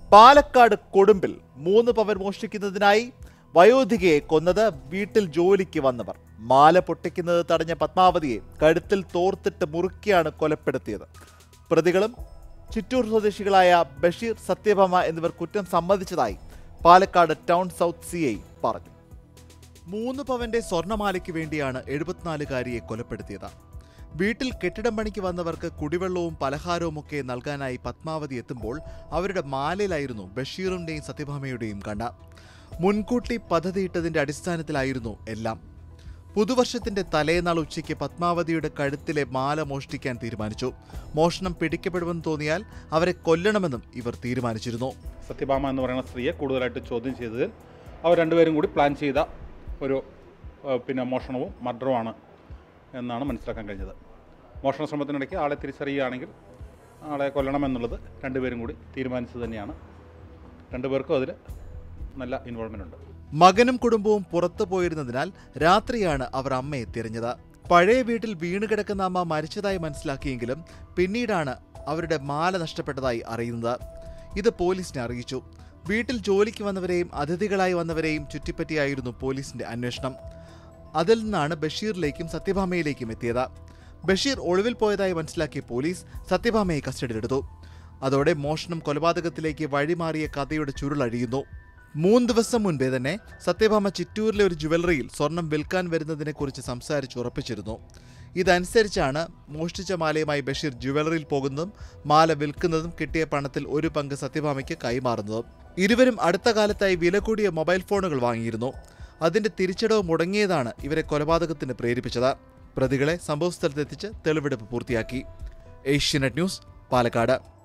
പാലക്കാട് കൊടുമ്പിൽ മൂന്ന് പവൻ മോഷ്ടിക്കുന്നതിനായി വയോധികയെ കൊന്നത് വീട്ടിൽ ജോലിക്ക് വന്നവർ മാല പൊട്ടിക്കുന്നത് തടഞ്ഞ പത്മാവതിയെ കഴുത്തിൽ തോർത്തിട്ട് മുറുക്കിയാണ് കൊലപ്പെടുത്തിയത് പ്രതികളും ചിറ്റൂർ സ്വദേശികളായ ബഷീർ സത്യഭാമ എന്നിവർ കുറ്റം സമ്മതിച്ചതായി Palakkad town south C I പറഞ്ഞു മൂന്ന് പവന്റെ സ്വർണമാലയ്ക്ക് വേണ്ടിയാണ് എഴുപത്തിനാലുകാരിയെ കൊലപ്പെടുത്തിയത് വീട്ടിൽ കെട്ടിടം പണിക്ക് വന്നവർക്ക് കുടിവെള്ളവും പലഹാരവും ഒക്കെ നൽകാനായി പത്മാവതി എത്തുമ്പോൾ അവരുടെ മാലയിലായിരുന്നു ബഷീറിന്റെയും സത്യഭാമയുടെയും കണ്ണ മുൻകൂട്ടി പദ്ധതിയിട്ടതിന്റെ അടിസ്ഥാനത്തിലായിരുന്നു എല്ലാം പുതുവർഷത്തിന്റെ തലേനാൾ ഉച്ചയ്ക്ക് പത്മാവതിയുടെ കഴുത്തിലെ മാല മോഷ്ടിക്കാൻ തീരുമാനിച്ചു മോഷണം പിടിക്കപ്പെടുമെന്ന് തോന്നിയാൽ അവരെ കൊല്ലണമെന്നും ഇവർ തീരുമാനിച്ചിരുന്നു സത്യഭാമ എന്ന് പറയുന്ന സ്ത്രീയെ കൂടുതലായിട്ട് ചോദ്യം ചെയ്തതിൽ അവർ രണ്ടുപേരും കൂടി പ്ലാൻ ചെയ്ത ഒരു ഏഹ്, പിന്നെ മോഷണവും മർഡറുമാണ് എന്നാണ് മനസ്സിലാക്കാൻ കഴിഞ്ഞത് മോഷണ ശ്രമത്തിനിടയ്ക്ക് ആളെ തിരിച്ചറിയുകയാണെങ്കിൽ ആളെ കൊല്ലണമെന്നുള്ളത് രണ്ടുപേരും കൂടി തീരുമാനിച്ചത് തന്നെയാണ് രണ്ടുപേർക്കും അതിൽ നല്ല ഇൻവോൾവ്മെൻ്റ് ഉണ്ട് മകനും കുടുംബവും പുറത്തു പോയിരുന്നതിനാൽ രാത്രിയാണ് അവർ അമ്മയെ തിരഞ്ഞത് പഴയ വീട്ടിൽ വീണുകിടക്കുന്ന അമ്മ മരിച്ചതായി മനസ്സിലാക്കിയെങ്കിലും പിന്നീടാണ് അവരുടെ മാല നഷ്ടപ്പെട്ടതായി അറിയുന്നത് ഇത് പോലീസിനെ അറിയിച്ചു വീട്ടിൽ ജോലിക്ക് വന്നവരെയും അതിഥികളായി വന്നവരെയും ചുറ്റിപ്പറ്റിയായിരുന്നു പോലീസിന്റെ അന്വേഷണം അതിൽ നിന്നാണ് ബഷീറിലേക്കും സത്യഭാമയിലേക്കും എത്തിയത് ബഷീർ ഒളിവിൽ പോയതായി മനസ്സിലാക്കിയ പോലീസ് സത്യഭാമയെ കസ്റ്റഡിയിലെടുത്തു അതോടെ മോഷണം കൊലപാതകത്തിലേക്ക് വഴിമാറിയ കഥയുടെ ചുരുളഴിയുന്നു മൂന്ന് ദിവസം മുൻപേ തന്നെ സത്യഭാമ ചിറ്റൂരിലെ ഒരു ജുവലറിയിൽ സ്വർണം വിൽക്കാൻ വരുന്നതിനെക്കുറിച്ച് സംസാരിച്ചുറപ്പിച്ചിരുന്നു ഇതനുസരിച്ചാണ് മോഷ്ടിച്ച മാലയുമായി ബഷീർ ജുവലറിയിൽ പോകുന്നതും മാല വിൽക്കുന്നതും കിട്ടിയ പണത്തിൽ ഒരു പങ്ക് സത്യഭാമയ്ക്ക് കൈമാറുന്നതും ഇരുവരും അടുത്ത കാലത്തായി വില കൂടിയ മൊബൈൽ ഫോണുകൾ വാങ്ങിയിരുന്നു അതിന്റെ തിരിച്ചടവ് മുടങ്ങിയതാണ് ഇവരെ കൊലപാതകത്തിന് പ്രേരിപ്പിച്ചത് പ്രതികളെ സംഭവസ്ഥലത്തെത്തിച്ച് തെളിവെടുപ്പ് പൂർത്തിയാക്കി ഏഷ്യനെറ്റ് ന്യൂസ് പാലക്കാട്